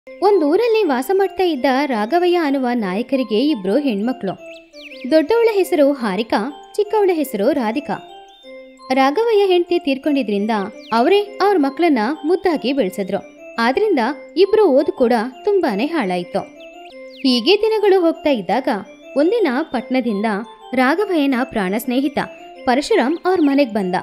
ಒಂದೂರಲ್ಲಿ ವಾಸ ಮಾಡ್ತಾ ಇದ್ದ ರಾಘವಯ್ಯ ಅನ್ನುವ ನಾಯಕರಿಗೆ ಇಬ್ರು ಹೆಣ್ಮಕ್ಳು ದೊಡ್ಡವಳ ಹೆಸರು ಹಾರಿಕಾ ಚಿಕ್ಕವಳ ಹೆಸರು ರಾಧಿಕಾ ರಾಘವಯ್ಯ ಹೆಂಡತಿ ತೀರ್ಕೊಂಡಿದ್ರಿಂದ ಅವರೇ ಅವ್ರ ಮಕ್ಕಳನ್ನ ಮುದ್ದಾಗಿ ಬೆಳೆಸಿದ್ರು ಆದ್ರಿಂದ ಇಬ್ರು ಓದು ಕೂಡ ತುಂಬಾನೇ ಹಾಳಾಯಿತು ಹೀಗೆ ದಿನಗಳು ಹೋಗ್ತಾ ಇದ್ದಾಗ ಒಂದಿನ ಪಟ್ನದಿಂದ ರಾಘವಯ್ಯನ ಪ್ರಾಣ ಸ್ನೇಹಿತ ಪರಶುರಾಮ್ ಅವ್ರ ಮನೆಗೆ ಬಂದ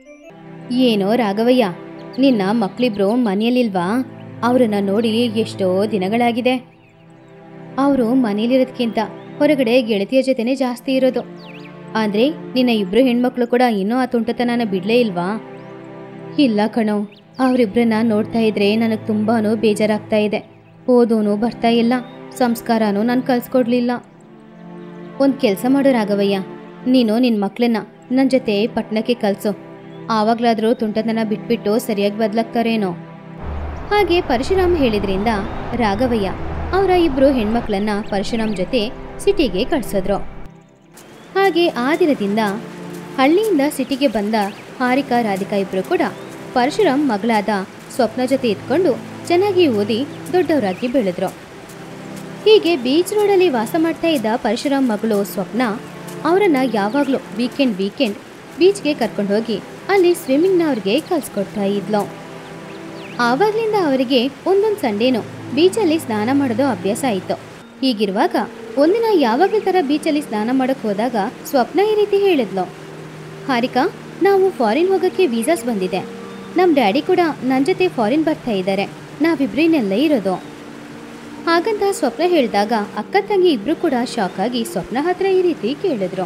ಏನೋ ರಾಘವಯ್ಯ ನಿನ್ನ ಮಕ್ಳಿಬ್ರು ಮನೆಯಲ್ಲಿಲ್ವಾ ಅವರನ್ನ ನೋಡಿ ಎಷ್ಟೋ ದಿನಗಳಾಗಿದೆ ಅವರು ಮನೇಲಿರೋದಕ್ಕಿಂತ ಹೊರಗಡೆ ಗೆಳತಿಯ ಜೊತೆನೇ ಜಾಸ್ತಿ ಇರೋದು ಅಂದ್ರೆ ನಿನ್ನ ಇಬ್ರು ಹೆಣ್ಮಕ್ಳು ಕೂಡ ಇನ್ನೂ ಆ ತುಂಟತನನ ಬಿಡ್ಲೇ ಇಲ್ವಾ ಇಲ್ಲ ಕಣೋ ಅವರಿಬ್ರನ್ನ ನೋಡ್ತಾ ಇದ್ರೆ ನನಗೆ ತುಂಬಾನು ಬೇಜಾರಾಗ್ತಾ ಇದೆ ಓದೋನು ಬರ್ತಾ ಇಲ್ಲ ಸಂಸ್ಕಾರನೂ ನಾನು ಕಲ್ಸ್ಕೊಡ್ಲಿಲ್ಲ ಒಂದು ಕೆಲಸ ಮಾಡು ರಾಘವಯ್ಯ ನೀನು ನಿನ್ನ ಮಕ್ಕಳನ್ನ ನನ್ನ ಜೊತೆ ಪಟ್ಟಣಕ್ಕೆ ಕಲ್ಸು ಆವಾಗ್ಲಾದ್ರೂ ತುಂಟತನ ಬಿಟ್ಬಿಟ್ಟು ಸರಿಯಾಗಿ ಬದಲಾಗ್ತಾರೇನೋ ಹಾಗೆ ಪರಶುರಾಮ್ ಹೇಳಿದ್ರಿಂದ ರಾಘವಯ್ಯ ಅವರ ಇಬ್ರು ಹೆಣ್ಮಕ್ಳನ್ನ ಪರಶುರಾಮ್ ಜೊತೆ ಸಿಟಿಗೆ ಕಳ್ಸಿದ್ರು ಹಾಗೆ ಆ ದಿನದಿಂದ ಹಳ್ಳಿಯಿಂದ ಸಿಟಿಗೆ ಬಂದ ಹಾರಿಕಾ ರಾಧಿಕಾ ಇಬ್ರು ಕೂಡ ಪರಶುರಾಮ್ ಮಗಳಾದ ಸ್ವಪ್ನ ಜೊತೆ ಇದ್ಕೊಂಡು ಚೆನ್ನಾಗಿ ಓದಿ ದೊಡ್ಡವರಾಗಿ ಬೆಳೆದ್ರು ಹೀಗೆ ಬೀಚ್ ರೋಡಲ್ಲಿ ವಾಸ ಮಾಡ್ತಾ ಇದ್ದ ಪರಶುರಾಮ್ ಮಗಳು ಸ್ವಪ್ನ ಅವರನ್ನ ಯಾವಾಗಲೂ ವೀಕೆಂಡ್ ವೀಕೆಂಡ್ ಬೀಚ್ಗೆ ಕರ್ಕೊಂಡು ಹೋಗಿ ಅಲ್ಲಿ ಸ್ವಿಮ್ಮಿಂಗ್ನ ಅವ್ರಿಗೆ ಕಲ್ಸ್ಕೊಡ್ತಾ ಇದ್ಲು ಆವಾಗ್ಲಿಂದ ಅವರಿಗೆ ಒಂದೊಂದು ಸಂಡೇನು ಬೀಚಲ್ಲಿ ಸ್ನಾನ ಮಾಡೋದು ಅಭ್ಯಾಸ ಆಯಿತು ಹೀಗಿರುವಾಗ ಒಂದಿನ ಯಾವಾಗಲೂ ಥರ ಬೀಚಲ್ಲಿ ಸ್ನಾನ ಮಾಡಕ್ ಹೋದಾಗ ಸ್ವಪ್ನ ಈ ರೀತಿ ಹೇಳಿದ್ಲು ಹಾರಿಕಾ ನಾವು ಫಾರಿನ್ ಹೋಗೋಕ್ಕೆ ವೀಸಾಸ್ ಬಂದಿದೆ ನಮ್ಮ ಡ್ಯಾಡಿ ಕೂಡ ನನ್ನ ಜೊತೆ ಫಾರಿನ್ ಬರ್ತಾ ಇದ್ದಾರೆ ನಾವಿಬ್ರಿನೆಲ್ಲ ಇರೋದು ಹಾಗಂತ ಸ್ವಪ್ನ ಹೇಳಿದಾಗ ಅಕ್ಕ ತಂಗಿ ಇಬ್ರು ಕೂಡ ಶಾಕ್ ಆಗಿ ಸ್ವಪ್ನ ಹತ್ರ ಈ ರೀತಿ ಕೇಳಿದ್ರು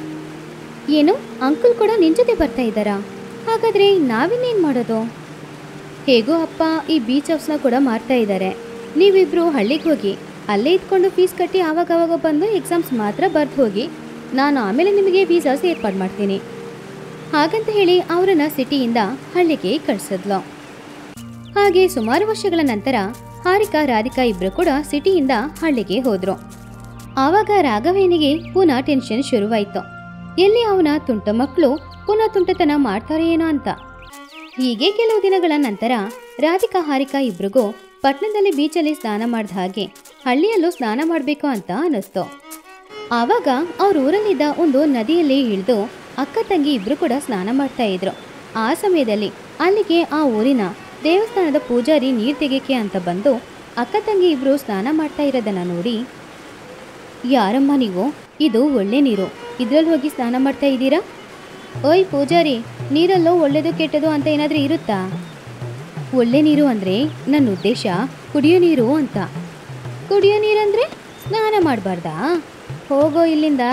ಏನು ಅಂಕಲ್ ಕೂಡ ನಿನ್ ಜೊತೆ ಬರ್ತಾ ಇದ್ದಾರಾ ಹಾಗಾದ್ರೆ ನಾವಿನ್ನೇನ್ ಮಾಡೋದು ಹೇಗೋ ಅಪ್ಪ ಈ ಬೀಚ್ ಹೌಸ್ನ ಕೂಡ ಮಾರ್ತಾ ಇದ್ದಾರೆ ನೀವಿಬ್ರು ಹಳ್ಳಿಗೆ ಹೋಗಿ ಅಲ್ಲೇ ಇದ್ಕೊಂಡು ಫೀಸ್ ಕಟ್ಟಿ ಆವಾಗ ಆವಾಗ ಬಂದು ಎಕ್ಸಾಮ್ಸ್ ಮಾತ್ರ ಬರ್ದು ಹೋಗಿ ನಾನು ಆಮೇಲೆ ನಿಮಗೆ ವೀಸಾಸ್ ಏರ್ಪಾಡು ಮಾಡ್ತೀನಿ ಹಾಗಂತ ಹೇಳಿ ಅವರನ್ನ ಸಿಟಿಯಿಂದ ಹಳ್ಳಿಗೆ ಕಳ್ಸಿದ್ಲು ಹಾಗೆ ಸುಮಾರು ವರ್ಷಗಳ ನಂತರ ಹಾರಿಕಾ ರಾಧಿಕಾ ಇಬ್ರು ಕೂಡ ಸಿಟಿಯಿಂದ ಹಳ್ಳಿಗೆ ಹೋದ್ರು ಆವಾಗ ರಾಘವೇನಿಗೆ ಪುನಃ ಟೆನ್ಷನ್ ಶುರುವಾಯ್ತು ಎಲ್ಲಿ ಅವನ ತುಂಟ ಮಕ್ಕಳು ಪುನಃ ತುಂಟತನ ಮಾಡ್ತಾರೆ ಏನೋ ಅಂತ ಹೀಗೆ ಕೆಲವು ದಿನಗಳ ನಂತರ ರಾಧಿಕಾ ಹಾರಿಕಾ ಇಬ್ರಿಗೂ ಪಟ್ನದಲ್ಲಿ ಬೀಚಲ್ಲಿ ಸ್ನಾನ ಮಾಡಿದ ಹಾಗೆ ಹಳ್ಳಿಯಲ್ಲೂ ಸ್ನಾನ ಮಾಡಬೇಕು ಅಂತ ಅನಿಸ್ತು ಆವಾಗ ಅವ್ರ ಊರಲ್ಲಿದ್ದ ಒಂದು ನದಿಯಲ್ಲಿ ಇಳಿದು ಅಕ್ಕ ತಂಗಿ ಇಬ್ರು ಕೂಡ ಸ್ನಾನ ಮಾಡ್ತಾ ಇದ್ರು ಆ ಸಮಯದಲ್ಲಿ ಅಲ್ಲಿಗೆ ಆ ಊರಿನ ದೇವಸ್ಥಾನದ ಪೂಜಾರಿ ನೀರು ತೆಗೆಕೆ ಅಂತ ಬಂದು ಅಕ್ಕ ತಂಗಿ ಇಬ್ರು ಸ್ನಾನ ಮಾಡ್ತಾ ಇರೋದನ್ನ ನೋಡಿ ಯಾರಮ್ಮ ನೀವು ಇದು ಒಳ್ಳೆ ನೀರು ಇದ್ರಲ್ಲಿ ಹೋಗಿ ಸ್ನಾನ ಮಾಡ್ತಾ ಇದ್ದೀರಾ ಓಯ್ ಪೂಜಾರಿ ನೀರಲ್ಲೋ ಒಳ್ಳೇದು ಕೆಟ್ಟದು ಅಂತ ಏನಾದ್ರೂ ಇರುತ್ತಾ ಒಳ್ಳೆ ನೀರು ಅಂದ್ರೆ ನನ್ನ ಉದ್ದೇಶ ಕುಡಿಯೋ ನೀರು ಅಂತ ಕುಡಿಯೋ ನೀರಂದ್ರೆ ಸ್ನಾನ ಮಾಡಬಾರ್ದಾ ಹೋಗೋ ಇಲ್ಲಿಂದ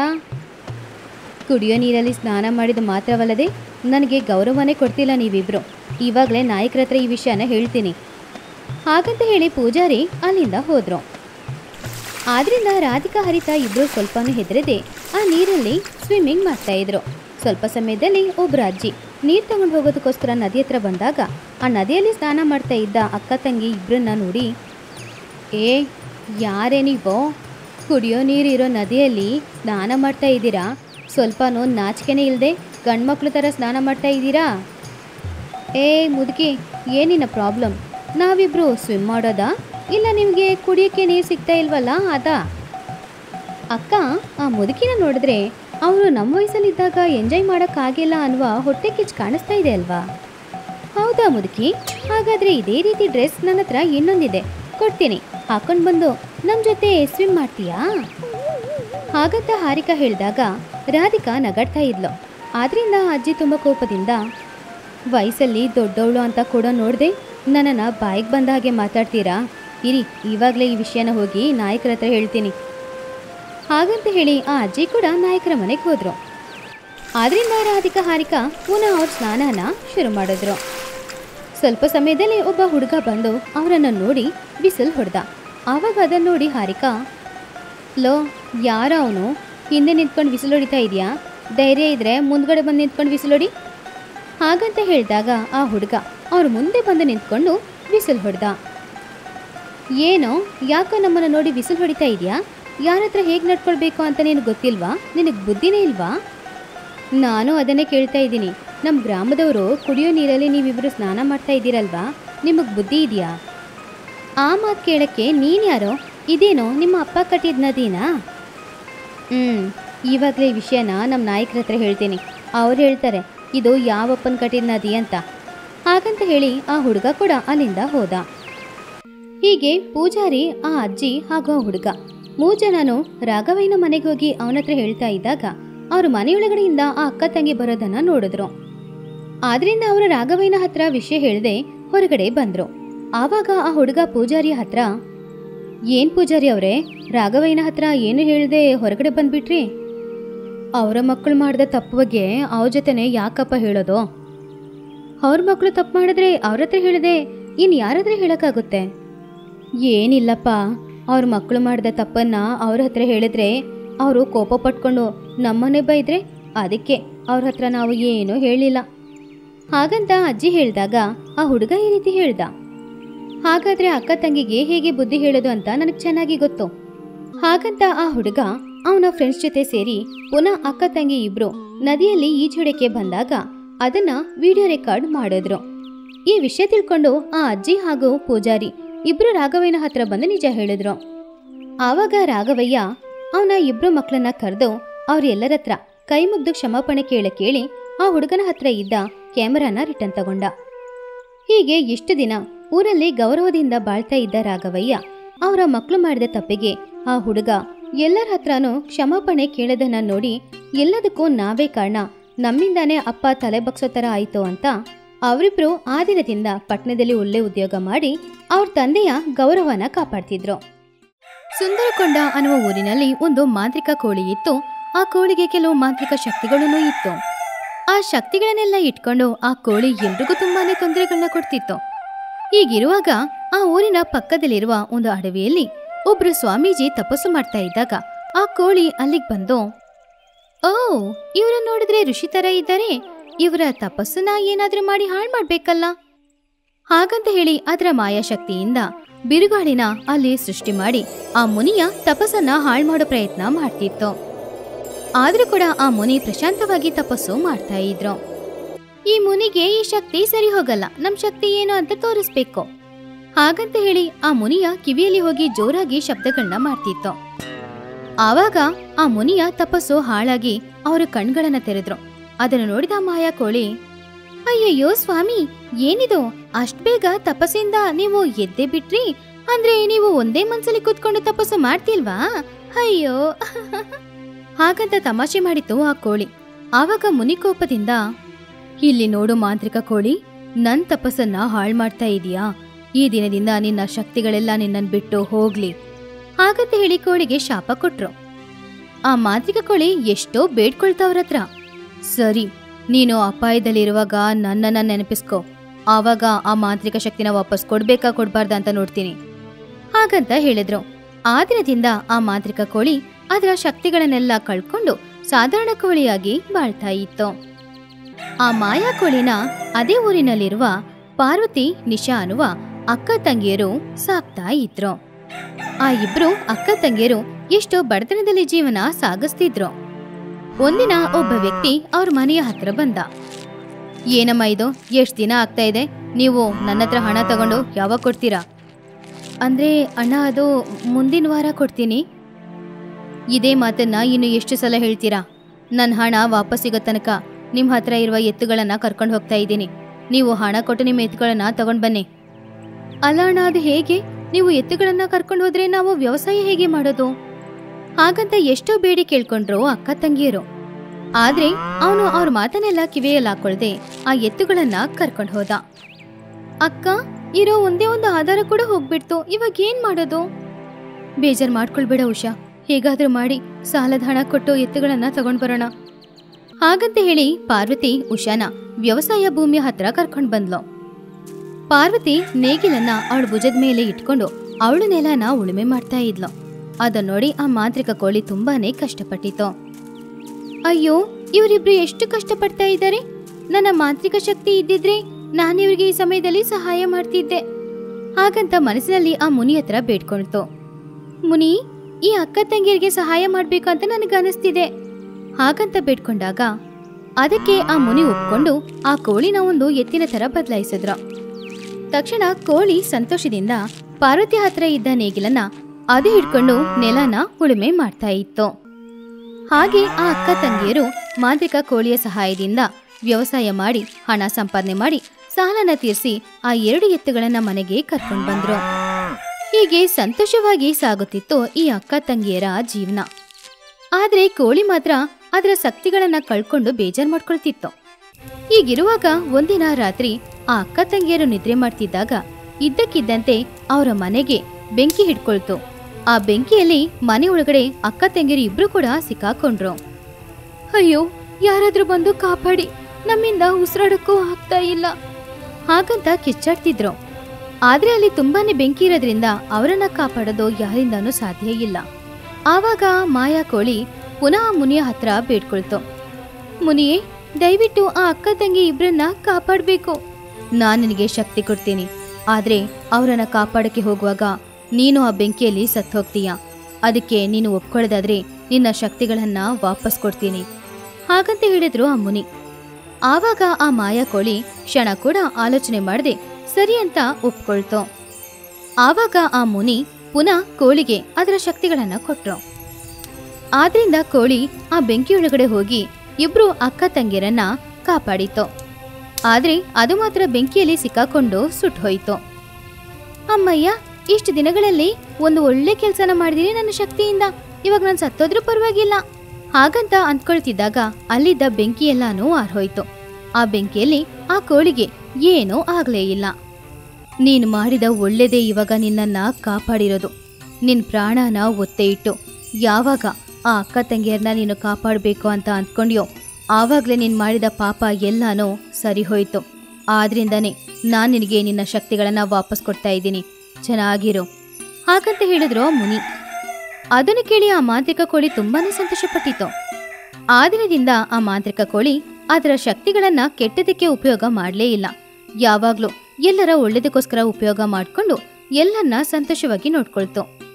ಕುಡಿಯೋ ನೀರಲ್ಲಿ ಸ್ನಾನ ಮಾಡಿದ ಮಾತ್ರವಲ್ಲದೆ ನನಗೆ ಗೌರವನೇ ಕೊಡ್ತಿಲ್ಲ ನೀವಿಬ್ರು ಇವಾಗಲೇ ನಾಯಕರ ಹತ್ರ ಈ ವಿಷಯನ ಹೇಳ್ತೀನಿ ಹಾಗಂತ ಹೇಳಿ ಪೂಜಾರಿ ಅಲ್ಲಿಂದ ಹೋದ್ರು ಆದ್ರಿಂದ ರಾಧಿಕಾ ಹರಿತಾ ಇಬ್ರು ಸ್ವಲ್ಪನೂ ಹೆದರದೆ ಆ ನೀರಲ್ಲಿ ಸ್ವಿಮ್ಮಿಂಗ್ ಮಾಡ್ತಾ ಇದ್ರು ಸ್ವಲ್ಪ ಸಮಯದಲ್ಲಿ ಒಬ್ರು ಅಜ್ಜಿ ನೀರು ತಗೊಂಡು ಹೋಗೋದಕ್ಕೋಸ್ಕರ ನದಿ ಹತ್ರ ಬಂದಾಗ ಆ ನದಿಯಲ್ಲಿ ಸ್ನಾನ ಮಾಡ್ತಾ ಇದ್ದ ಅಕ್ಕ ತಂಗಿ ಇಬ್ಬರನ್ನ ನೋಡಿ ಏ ಯಾರೇ ನೀವು ಕುಡಿಯೋ ನೀರು ಇರೋ ನದಿಯಲ್ಲಿ ಸ್ನಾನ ಮಾಡ್ತಾ ಇದ್ದೀರಾ ಸ್ವಲ್ಪನೂ ನಾಚಿಕೆನೇ ಇಲ್ಲದೆ ಗಂಡ್ಮಕ್ಳು ಥರ ಸ್ನಾನ ಮಾಡ್ತಾ ಇದ್ದೀರಾ ಏ ಮುದುಕಿ ಏನಿನ ಪ್ರಾಬ್ಲಮ್ ನಾವಿಬ್ರು ಸ್ವಿಮ್ ಮಾಡೋದಾ ಇಲ್ಲ ನಿಮಗೆ ಕುಡಿಯೋಕ್ಕೆ ನೀರು ಸಿಗ್ತಾ ಇಲ್ವಲ್ಲ ಅದಾ ಅಕ್ಕ ಆ ಮುದುಕಿನ ನೋಡಿದ್ರೆ ಅವರು ನಮ್ಮ ವಯಸ್ಸಲ್ಲಿದ್ದಾಗ ಎಂಜಾಯ್ ಮಾಡೋಕ್ಕಾಗಿಲ್ಲ ಅನ್ನುವ ಹೊಟ್ಟೆ ಕಿಚ್ಚು ಕಾಣಿಸ್ತಾ ಇದೆ ಅಲ್ವಾ ಹೌದಾ ಮುದುಕಿ ಹಾಗಾದ್ರೆ ಇದೇ ರೀತಿ ಡ್ರೆಸ್ ನನ್ನ ಹತ್ರ ಇನ್ನೊಂದಿದೆ ಕೊಡ್ತೀನಿ ಹಾಕೊಂಡು ಬಂದು ನಮ್ಮ ಜೊತೆ ಸ್ವಿಮ್ ಮಾಡ್ತೀಯಾ ಹಾಗಂತ ಹಾರಿಕಾ ಹೇಳಿದಾಗ ರಾಧಿಕಾ ನಗಾಡ್ತಾ ಇದ್ಲು ಆದ್ರಿಂದ ಅಜ್ಜಿ ತುಂಬ ಕೋಪದಿಂದ ವಯಸ್ಸಲ್ಲಿ ದೊಡ್ಡವಳು ಅಂತ ಕೂಡ ನೋಡ್ದೆ ನನ್ನನ್ನು ಬಾಯಿಗೆ ಬಂದ ಹಾಗೆ ಮಾತಾಡ್ತೀರಾ ಇರಿ ಇವಾಗಲೇ ಈ ವಿಷಯನ ಹೋಗಿ ನಾಯಕರ ಹತ್ರ ಹೇಳ್ತೀನಿ ಹಾಗಂತ ಹೇಳಿ ಆ ಅಜ್ಜಿ ಕೂಡ ನಾಯಕರ ಮನೆಗೆ ಹೋದ್ರು ಆದ್ರಿಂದ ರಾಧಿಕಾ ಹಾರಿಕಾ ಪುನಃ ಅವ್ರ ಸ್ನಾನನ ಶುರು ಮಾಡಿದ್ರು ಸ್ವಲ್ಪ ಸಮಯದಲ್ಲಿ ಒಬ್ಬ ಹುಡುಗ ಬಂದು ಅವರನ್ನು ನೋಡಿ ಬಿಸಿಲು ಹೊಡೆದ ಆವಾಗ ಅದನ್ನು ನೋಡಿ ಹಾರಿಕಾ ಲೋ ಯಾರ ಅವನು ಹಿಂದೆ ನಿಂತ್ಕೊಂಡು ಬಿಸಿಲು ಹೊಡಿತಾ ಇದೆಯಾ ಧೈರ್ಯ ಇದ್ರೆ ಮುಂದ್ಗಡೆ ಬಂದು ನಿಂತ್ಕೊಂಡು ಬಿಸಿಲೊಡಿ ಹಾಗಂತ ಹೇಳಿದಾಗ ಆ ಹುಡುಗ ಅವ್ರ ಮುಂದೆ ಬಂದು ನಿಂತ್ಕೊಂಡು ಬಿಸಿಲು ಹೊಡೆದ ಏನೋ ಯಾಕೋ ನಮ್ಮನ್ನು ನೋಡಿ ಬಿಸಿಲು ಹೊಡಿತಾ ಇದೆಯಾ ಯಾರ ಹತ್ರ ಹೇಗೆ ನಡ್ಕೊಳ್ಬೇಕು ಅಂತ ನಿನಗೆ ಗೊತ್ತಿಲ್ವಾ ನಿನಗೆ ಬುದ್ಧಿನೇ ಇಲ್ವಾ ನಾನು ಅದನ್ನೇ ಕೇಳ್ತಾ ಇದ್ದೀನಿ ನಮ್ಮ ಗ್ರಾಮದವರು ಕುಡಿಯೋ ನೀರಲ್ಲಿ ನೀವಿಬ್ಬರು ಸ್ನಾನ ಮಾಡ್ತಾ ಇದ್ದೀರಲ್ವಾ ನಿಮಗೆ ಬುದ್ಧಿ ಇದೆಯಾ ಆ ಮಾತು ಕೇಳಕ್ಕೆ ನೀನ್ಯಾರೋ ಇದೇನೋ ನಿಮ್ಮ ಅಪ್ಪ ಕಟ್ಟಿದ ನದಿನಾ ಹ್ಞೂ ಇವಾಗಲೇ ಈ ವಿಷಯನ ನಮ್ಮ ನಾಯಕರ ಹತ್ರ ಹೇಳ್ತೀನಿ ಅವ್ರು ಹೇಳ್ತಾರೆ ಇದು ಯಾವಪ್ಪನ ಕಟ್ಟಿದ ನದಿ ಅಂತ ಹಾಗಂತ ಹೇಳಿ ಆ ಹುಡುಗ ಕೂಡ ಅಲ್ಲಿಂದ ಹೋದ ಹೀಗೆ ಪೂಜಾರಿ ಆ ಅಜ್ಜಿ ಹಾಗೂ ಆ ಹುಡುಗ ಮೂರು ಜನನು ರಾಘವಯ್ಯನ ಮನೆಗೆ ಹೋಗಿ ಅವನ ಹತ್ರ ಹೇಳ್ತಾ ಇದ್ದಾಗ ಅವರು ಮನೆಯೊಳಗಡೆಯಿಂದ ಆ ಅಕ್ಕ ತಂಗಿ ಬರೋದನ್ನ ನೋಡಿದ್ರು ಆದ್ರಿಂದ ಅವರು ರಾಘವಯ್ಯನ ಹತ್ರ ವಿಷಯ ಹೇಳದೆ ಹೊರಗಡೆ ಬಂದ್ರು ಆವಾಗ ಆ ಹುಡುಗ ಪೂಜಾರಿ ಹತ್ರ ಏನ್ ಪೂಜಾರಿ ಅವರೇ ರಾಘವಯ್ಯನ ಹತ್ರ ಏನು ಹೇಳ್ದೆ ಹೊರಗಡೆ ಬಂದ್ಬಿಟ್ರಿ ಅವರ ಮಕ್ಕಳು ಮಾಡಿದ ತಪ್ಪು ಬಗ್ಗೆ ಅವ್ರ ಜೊತೆನೆ ಯಾಕಪ್ಪ ಹೇಳೋದು ಅವ್ರ ಮಕ್ಕಳು ತಪ್ಪು ಮಾಡಿದ್ರೆ ಅವ್ರ ಹತ್ರ ಹೇಳಿದೆ ಇನ್ ಯಾರ ಹತ್ರ ಹೇಳಕ್ಕಾಗುತ್ತೆ ಏನಿಲ್ಲಪ್ಪ ಅವ್ರ ಮಕ್ಕಳು ಮಾಡಿದ ತಪ್ಪನ್ನ ಅವ್ರ ಹತ್ರ ಹೇಳಿದ್ರೆ ಅವರು ಕೋಪ ಪಟ್ಕೊಂಡು ನಮ್ಮನೆ ಬೈದ್ರೆ ಅದಕ್ಕೆ ಅವ್ರ ಹತ್ರ ನಾವು ಏನೂ ಹೇಳಿಲ್ಲ ಹಾಗಂತ ಅಜ್ಜಿ ಹೇಳಿದಾಗ ಆ ಹುಡುಗ ಈ ರೀತಿ ಹೇಳ್ದ ಹಾಗಾದ್ರೆ ಅಕ್ಕ ತಂಗಿಗೆ ಹೇಗೆ ಬುದ್ಧಿ ಹೇಳೋದು ಅಂತ ನನಗೆ ಚೆನ್ನಾಗಿ ಗೊತ್ತು ಹಾಗಂತ ಆ ಹುಡುಗ ಅವನ ಫ್ರೆಂಡ್ಸ್ ಜೊತೆ ಸೇರಿ ಪುನಃ ಅಕ್ಕ ತಂಗಿ ಇಬ್ರು ನದಿಯಲ್ಲಿ ಈಜೊಡಕ್ಕೆ ಬಂದಾಗ ಅದನ್ನ ವಿಡಿಯೋ ರೆಕಾರ್ಡ್ ಮಾಡಿದ್ರು ಈ ವಿಷಯ ತಿಳ್ಕೊಂಡು ಆ ಅಜ್ಜಿ ಹಾಗೂ ಪೂಜಾರಿ ಇಬ್ರು ರಾಘವಯ್ಯನ ಹತ್ರ ಬಂದು ನಿಜ ಹೇಳಿದ್ರು ಆವಾಗ ರಾಘವಯ್ಯ ಅವನ ಇಬ್ರು ಮಕ್ಕಳನ್ನ ಕರೆದು ಅವ್ರೆಲ್ಲರ ಹತ್ರ ಕೈ ಮುಗ್ದು ಕ್ಷಮಾಪಣೆ ಕೇಳ ಕೇಳಿ ಆ ಹುಡುಗನ ಹತ್ರ ಇದ್ದ ಕ್ಯಾಮರಾನ ರಿಟರ್ನ್ ತಗೊಂಡ ಹೀಗೆ ಇಷ್ಟು ದಿನ ಊರಲ್ಲಿ ಗೌರವದಿಂದ ಬಾಳ್ತಾ ಇದ್ದ ರಾಘವಯ್ಯ ಅವರ ಮಕ್ಕಳು ಮಾಡಿದ ತಪ್ಪಿಗೆ ಆ ಹುಡುಗ ಎಲ್ಲರ ಹತ್ರನೂ ಕ್ಷಮಾಪಣೆ ಕೇಳದನ್ನ ನೋಡಿ ಎಲ್ಲದಕ್ಕೂ ನಾವೇ ಕಾರಣ ನಮ್ಮಿಂದಾನೇ ಅಪ್ಪ ತಲೆ ಬಗ್ಸೋ ಥರ ಆಯ್ತು ಅಂತ ಅವರಿಬ್ರು ಆ ದಿನದಿಂದ ಪಟ್ಟಣದಲ್ಲಿ ಒಳ್ಳೆ ಉದ್ಯೋಗ ಮಾಡಿ ಅವ್ರ ತಂದೆಯ ಗೌರವನ ಕಾಪಾಡ್ತಿದ್ರು ಸುಂದರಕೊಂಡ ಅನ್ನುವ ಊರಿನಲ್ಲಿ ಒಂದು ಮಾಂತ್ರಿಕ ಕೋಳಿ ಇತ್ತು ಆ ಕೋಳಿಗೆ ಕೆಲವು ಮಾಂತ್ರಿಕ ಶಕ್ತಿಗಳೂ ಇತ್ತು ಆ ಶಕ್ತಿಗಳನ್ನೆಲ್ಲ ಇಟ್ಕೊಂಡು ಆ ಕೋಳಿ ಎಲ್ರಿಗೂ ತುಂಬಾನೇ ತೊಂದರೆಗಳನ್ನ ಕೊಡ್ತಿತ್ತು ಹೀಗಿರುವಾಗ ಆ ಊರಿನ ಪಕ್ಕದಲ್ಲಿರುವ ಒಂದು ಅಡವಿಯಲ್ಲಿ ಒಬ್ರು ಸ್ವಾಮೀಜಿ ತಪಸ್ಸು ಮಾಡ್ತಾ ಇದ್ದಾಗ ಆ ಕೋಳಿ ಅಲ್ಲಿಗೆ ಬಂದು ಓ ಇವ್ರ ನೋಡಿದ್ರೆ ಋಷಿ ತರ ಇದ್ದಾರೆ ಇವರ ತಪಸ್ಸನ್ನ ಏನಾದ್ರೂ ಮಾಡಿ ಹಾಳು ಮಾಡ್ಬೇಕಲ್ಲ ಹಾಗಂತ ಹೇಳಿ ಅದರ ಮಾಯಾಶಕ್ತಿಯಿಂದ ಬಿರುಗಾಳಿನ ಅಲ್ಲಿ ಸೃಷ್ಟಿ ಮಾಡಿ ಆ ಮುನಿಯ ತಪಸ್ಸನ್ನ ಹಾಳು ಮಾಡೋ ಪ್ರಯತ್ನ ಮಾಡ್ತಿತ್ತು ಆದ್ರೂ ಕೂಡ ಆ ಮುನಿ ಪ್ರಶಾಂತವಾಗಿ ತಪಸ್ಸು ಮಾಡ್ತಾ ಇದ್ರು ಈ ಮುನಿಗೆ ಈ ಶಕ್ತಿ ಸರಿ ಹೋಗಲ್ಲ ನಮ್ ಶಕ್ತಿ ಏನು ಅಂತ ತೋರಿಸ್ಬೇಕು ಹಾಗಂತ ಹೇಳಿ ಆ ಮುನಿಯ ಕಿವಿಯಲ್ಲಿ ಹೋಗಿ ಜೋರಾಗಿ ಶಬ್ದಗಳನ್ನ ಮಾಡ್ತಿತ್ತು ಆವಾಗ ಆ ಮುನಿಯ ತಪಸ್ಸು ಹಾಳಾಗಿ ಅವರ ಕಣ್ಗಳನ್ನ ತೆರೆದ್ರು ಅದನ್ನು ನೋಡಿದ ಮಾಯಾ ಕೋಳಿ ಅಯ್ಯಯ್ಯೋ ಸ್ವಾಮಿ ಏನಿದು ಅಷ್ಟ್ ಬೇಗ ತಪಸ್ಸಿಂದ ನೀವು ಎದ್ದೆ ಬಿಟ್ರಿ ಅಂದ್ರೆ ನೀವು ಒಂದೇ ಮನ್ಸಲ್ಲಿ ಕೂತ್ಕೊಂಡು ತಪಸ್ಸು ಮಾಡ್ತಿಲ್ವಾ ಅಯ್ಯೋ ಹಾಗಂತ ತಮಾಷೆ ಮಾಡಿತು ಆ ಕೋಳಿ ಆವಾಗ ಮುನಿ ಕೋಪದಿಂದ ಇಲ್ಲಿ ನೋಡು ಮಾಂತ್ರಿಕ ಕೋಳಿ ನನ್ ತಪಸ್ಸನ್ನ ಹಾಳ್ ಮಾಡ್ತಾ ಇದೀಯಾ ಈ ದಿನದಿಂದ ನಿನ್ನ ಶಕ್ತಿಗಳೆಲ್ಲ ನಿನ್ನನ್ ಬಿಟ್ಟು ಹೋಗ್ಲಿ ಹಾಗಂತ ಹೇಳಿ ಕೋಳಿಗೆ ಶಾಪ ಕೊಟ್ರು ಆ ಮಾಂತ್ರಿಕ ಕೋಳಿ ಎಷ್ಟೋ ಬೇಡ್ಕೊಳ್ತಾವ್ರ ಹತ್ರ ಸರಿ ನೀನು ಅಪಾಯದಲ್ಲಿರುವಾಗ ನನ್ನನ್ನ ನೆನಪಿಸ್ಕೊ ಆವಾಗ ಆ ಮಾಂತ್ರಿಕ ಶಕ್ತಿನ ವಾಪಸ್ ಕೊಡ್ಬೇಕಾ ಕೊಡ್ಬಾರ್ದಾ ಅಂತ ನೋಡ್ತೀನಿ ಹಾಗಂತ ಹೇಳಿದ್ರು ಆ ದಿನದಿಂದ ಆ ಮಾಂತ್ರಿಕ ಕೋಳಿ ಅದರ ಶಕ್ತಿಗಳನ್ನೆಲ್ಲ ಕಳ್ಕೊಂಡು ಸಾಧಾರಣ ಕೋಳಿಯಾಗಿ ಬಾಳ್ತಾ ಇತ್ತು ಆ ಮಾಯಾ ಕೋಳಿನ ಅದೇ ಊರಿನಲ್ಲಿರುವ ಪಾರ್ವತಿ ನಿಶಾ ಅನ್ನುವ ಅಕ್ಕ ತಂಗಿಯರು ಸಾಕ್ತಾ ಇದ್ರು ಆ ಇಬ್ರು ಅಕ್ಕ ತಂಗಿಯರು ಎಷ್ಟೋ ಬಡತನದಲ್ಲಿ ಜೀವನ ಸಾಗಿಸ್ತಿದ್ರು ಒಂದಿನ ಒಬ್ಬ ವ್ಯಕ್ತಿ ಅವ್ರ ಮನೆಯ ಹತ್ರ ಬಂದ ಏನಮ್ಮ ಇದು ಎಷ್ಟು ದಿನ ಆಗ್ತಾ ಇದೆ ನೀವು ನನ್ನ ಹತ್ರ ಹಣ ತಗೊಂಡು ಯಾವಾಗ ಕೊಡ್ತೀರಾ ಅಂದ್ರೆ ಅಣ್ಣ ಅದು ಮುಂದಿನ ವಾರ ಕೊಡ್ತೀನಿ ಇದೇ ಮಾತನ್ನ ಇನ್ನು ಎಷ್ಟು ಸಲ ಹೇಳ್ತೀರಾ ನನ್ನ ಹಣ ವಾಪಸ್ ಸಿಗೋ ತನಕ ನಿಮ್ಮ ಹತ್ರ ಇರುವ ಎತ್ತುಗಳನ್ನ ಕರ್ಕೊಂಡು ಹೋಗ್ತಾ ಇದ್ದೀನಿ ನೀವು ಹಣ ಕೊಟ್ಟು ನಿಮ್ಮ ಎತ್ತುಗಳನ್ನ ತಗೊಂಡ್ ಬನ್ನಿ ಅಲ್ಲ ಅಣ್ಣ ಅದು ಹೇಗೆ ನೀವು ಎತ್ತುಗಳನ್ನ ಕರ್ಕೊಂಡು ಹೋದ್ರೆ ನಾವು ವ್ಯವಸಾಯ ಹೇಗೆ ಮಾಡೋದು ಹಾಗಂತ ಎಷ್ಟೋ ಬೇಡಿ ಕೇಳ್ಕೊಂಡ್ರು ಅಕ್ಕ ತಂಗಿಯರು ಆದ್ರೆ ಅವನು ಅವ್ರ ಮಾತನ್ನೆಲ್ಲ ಕಿವಿಯಲ್ಲಿ ಹಾಕೊಳ್ದೆ ಆ ಎತ್ತುಗಳನ್ನ ಕರ್ಕೊಂಡು ಹೋದ ಅಕ್ಕ ಇರೋ ಒಂದೇ ಒಂದು ಆಧಾರ ಕೂಡ ಹೋಗ್ಬಿಡ್ತು ಇವಾಗ ಏನ್ ಮಾಡೋದು ಬೇಜಾರ್ ಮಾಡ್ಕೊಳ್ಬೇಡ ಉಷಾ ಹೇಗಾದ್ರೂ ಮಾಡಿ ಸಾಲದ ಹಣ ಕೊಟ್ಟು ಎತ್ತುಗಳನ್ನ ತಗೊಂಡ್ ಬರೋಣ ಹಾಗಂತ ಹೇಳಿ ಪಾರ್ವತಿ ಉಷಾನ ವ್ಯವಸಾಯ ಭೂಮಿಯ ಹತ್ರ ಕರ್ಕೊಂಡ್ ಬಂದ್ಲು ಪಾರ್ವತಿ ನೇಗಿಲನ್ನ ಅವಳ ಭುಜದ ಮೇಲೆ ಇಟ್ಕೊಂಡು ಅವಳು ನೆಲನ ಉಳುಮೆ ಮಾಡ್ತಾ ಇದ್ಲು ಅದನ್ನ ನೋಡಿ ಆ ಮಾಂತ್ರಿಕ ಕೋಳಿ ತುಂಬಾನೇ ಕಷ್ಟಪಟ್ಟಿತ್ತು ಅಯ್ಯೋ ಇವರಿಬ್ರು ಎಷ್ಟು ಕಷ್ಟಪಡ್ತಾ ಇದ್ದಾರೆ ನನ್ನ ಮಾಂತ್ರಿಕ ಶಕ್ತಿ ಇದ್ದಿದ್ರೆ ನಾನು ಇವ್ರಿಗೆ ಈ ಸಮಯದಲ್ಲಿ ಸಹಾಯ ಮಾಡ್ತಿದ್ದೆ ಹಾಗಂತ ಮನಸ್ಸಿನಲ್ಲಿ ಆ ಮುನಿ ಹತ್ರ ಬೇಡ್ಕೊಳ್ತು ಮುನಿ ಈ ಅಕ್ಕ ತಂಗಿಯರಿಗೆ ಸಹಾಯ ಮಾಡ್ಬೇಕಂತ ನನಗೆ ಅನಿಸ್ತಿದೆ ಹಾಗಂತ ಬೇಡ್ಕೊಂಡಾಗ ಅದಕ್ಕೆ ಆ ಮುನಿ ಒಪ್ಕೊಂಡು ಆ ಕೋಳಿನ ಒಂದು ಎತ್ತಿನ ತರ ಬದಲಾಯಿಸಿದ್ರು ತಕ್ಷಣ ಕೋಳಿ ಸಂತೋಷದಿಂದ ಪಾರ್ವತಿ ಹತ್ರ ಇದ್ದ ನೇಗಿಲನ್ನ ಅದು ಹಿಡ್ಕೊಂಡು ನೆಲನ ಉಳುಮೆ ಮಾಡ್ತಾ ಇತ್ತು ಹಾಗೆ ಆ ಅಕ್ಕ ತಂಗಿಯರು ಮಾಂತ್ರಿಕ ಕೋಳಿಯ ಸಹಾಯದಿಂದ ವ್ಯವಸಾಯ ಮಾಡಿ ಹಣ ಸಂಪಾದನೆ ಮಾಡಿ ಸಾಲನ ತೀರಿಸಿ ಆ ಎರಡು ಎತ್ತುಗಳನ್ನ ಮನೆಗೆ ಕರ್ಕೊಂಡು ಬಂದ್ರು ಹೀಗೆ ಸಂತೋಷವಾಗಿ ಸಾಗುತ್ತಿತ್ತು ಈ ಅಕ್ಕ ತಂಗಿಯರ ಜೀವನ ಆದ್ರೆ ಕೋಳಿ ಮಾತ್ರ ಅದರ ಶಕ್ತಿಗಳನ್ನ ಕಳ್ಕೊಂಡು ಬೇಜಾರ್ ಮಾಡ್ಕೊಳ್ತಿತ್ತು ಹೀಗಿರುವಾಗ ಒಂದಿನ ರಾತ್ರಿ ಆ ಅಕ್ಕ ತಂಗಿಯರು ನಿದ್ರೆ ಮಾಡ್ತಿದ್ದಾಗ ಇದ್ದಕ್ಕಿದ್ದಂತೆ ಅವರ ಮನೆಗೆ ಬೆಂಕಿ ಹಿಡ್ಕೊಳ್ತು ಆ ಬೆಂಕಿಯಲ್ಲಿ ಮನೆ ಒಳಗಡೆ ಅಕ್ಕ ತಂಗಿಯರು ಇಬ್ರು ಕೂಡ ಸಿಕ್ಕಾಕೊಂಡ್ರು ಅಯ್ಯೋ ಯಾರಾದ್ರೂ ಬಂದು ಕಾಪಾಡಿ ನಮ್ಮಿಂದ ಉಸಿರಾಡಕ್ಕೂ ಆಗ್ತಾ ಇಲ್ಲ ಹಾಗಂತ ಕಿಚ್ಚಾಡ್ತಿದ್ರು ಆದ್ರೆ ಅಲ್ಲಿ ತುಂಬಾನೇ ಬೆಂಕಿ ಇರೋದ್ರಿಂದ ಅವರನ್ನ ಕಾಪಾಡೋದು ಯಾರಿಂದಾನೂ ಸಾಧ್ಯ ಇಲ್ಲ ಆವಾಗ ಮಾಯಾ ಕೋಳಿ ಪುನಃ ಮುನಿಯ ಹತ್ರ ಬೇಡ್ಕೊಳ್ತು ಮುನಿಯೇ ದಯವಿಟ್ಟು ಆ ಅಕ್ಕ ತಂಗಿ ಇಬ್ರನ್ನ ಕಾಪಾಡಬೇಕು ನಾನು ನಿನಗೆ ಶಕ್ತಿ ಕೊಡ್ತೀನಿ ಆದ್ರೆ ಅವರನ್ನ ಕಾಪಾಡಕ್ಕೆ ಹೋಗುವಾಗ ನೀನು ಆ ಬೆಂಕಿಯಲ್ಲಿ ಸತ್ತು ಹೋಗ್ತೀಯ ಅದಕ್ಕೆ ನೀನು ಒಪ್ಕೊಳ್ಳೋದಾದ್ರೆ ನಿನ್ನ ಶಕ್ತಿಗಳನ್ನ ವಾಪಸ್ ಕೊಡ್ತೀನಿ ಹಾಗಂತ ಹೇಳಿದ್ರು ಆ ಮುನಿ ಆವಾಗ ಆ ಮಾಯಾ ಕೋಳಿ ಕ್ಷಣ ಕೂಡ ಆಲೋಚನೆ ಮಾಡದೆ ಸರಿ ಅಂತ ಒಪ್ಕೊಳ್ತು ಆವಾಗ ಆ ಮುನಿ ಪುನಃ ಕೋಳಿಗೆ ಅದರ ಶಕ್ತಿಗಳನ್ನ ಕೊಟ್ರು ಆದ್ರಿಂದ ಕೋಳಿ ಆ ಬೆಂಕಿಯೊಳಗಡೆ ಹೋಗಿ ಇಬ್ರು ಅಕ್ಕ ತಂಗಿಯರನ್ನ ಕಾಪಾಡಿತು ಆದ್ರೆ ಅದು ಮಾತ್ರ ಬೆಂಕಿಯಲ್ಲಿ ಸಿಕ್ಕಾಕೊಂಡು ಸುಟ್ಟು ಹೋಯಿತು ಅಮ್ಮಯ್ಯ ಇಷ್ಟು ದಿನಗಳಲ್ಲಿ ಒಂದು ಒಳ್ಳೆ ಕೆಲಸನ ಮಾಡಿದೀನಿ ನನ್ನ ಶಕ್ತಿಯಿಂದ ಇವಾಗ ನಾನು ಸತ್ತೋದ್ರೂ ಪರವಾಗಿಲ್ಲ ಹಾಗಂತ ಅಂದ್ಕೊಳ್ತಿದ್ದಾಗ ಅಲ್ಲಿದ್ದ ಬೆಂಕಿ ಎಲ್ಲಾನು ಆರ್ಹೋಯ್ತು ಆ ಬೆಂಕಿಯಲ್ಲಿ ಆ ಕೋಳಿಗೆ ಏನೂ ಆಗ್ಲೇ ಇಲ್ಲ ನೀನು ಮಾಡಿದ ಒಳ್ಳೆದೇ ಇವಾಗ ನಿನ್ನನ್ನ ಕಾಪಾಡಿರೋದು ನಿನ್ ಪ್ರಾಣನ ಒತ್ತೆ ಇಟ್ಟು ಯಾವಾಗ ಆ ಅಕ್ಕ ತಂಗಿಯರನ್ನ ನೀನು ಕಾಪಾಡಬೇಕು ಅಂತ ಅಂದ್ಕೊಂಡ್ಯೋ ಆವಾಗಲೇ ನೀನು ಮಾಡಿದ ಪಾಪ ಎಲ್ಲಾನು ಸರಿ ಹೋಯ್ತು ಆದ್ರಿಂದನೇ ನಾನು ನಿನಗೆ ನಿನ್ನ ಶಕ್ತಿಗಳನ್ನ ವಾಪಸ್ ಕೊಡ್ತಾ ಇದ್ದೀನಿ ಚೆನ್ನಾಗಿರು ಹಾಗಂತ ಹೇಳಿದ್ರು ಆ ಮುನಿ ಅದನ್ನು ಕೇಳಿ ಆ ಮಾಂತ್ರಿಕ ಕೋಳಿ ತುಂಬಾನೇ ಸಂತೋಷಪಟ್ಟಿತು ಆ ದಿನದಿಂದ ಆ ಮಾಂತ್ರಿಕ ಕೋಳಿ ಅದರ ಶಕ್ತಿಗಳನ್ನ ಕೆಟ್ಟದಕ್ಕೆ ಉಪಯೋಗ ಮಾಡಲೇ ಇಲ್ಲ ಯಾವಾಗ್ಲೂ ಎಲ್ಲರ ಒಳ್ಳೇದಕ್ಕೋಸ್ಕರ ಉಪಯೋಗ ಮಾಡಿಕೊಂಡು ಎಲ್ಲನ್ನ ಸಂತೋಷವಾಗಿ ನೋಡ್ಕೊಳ್ತು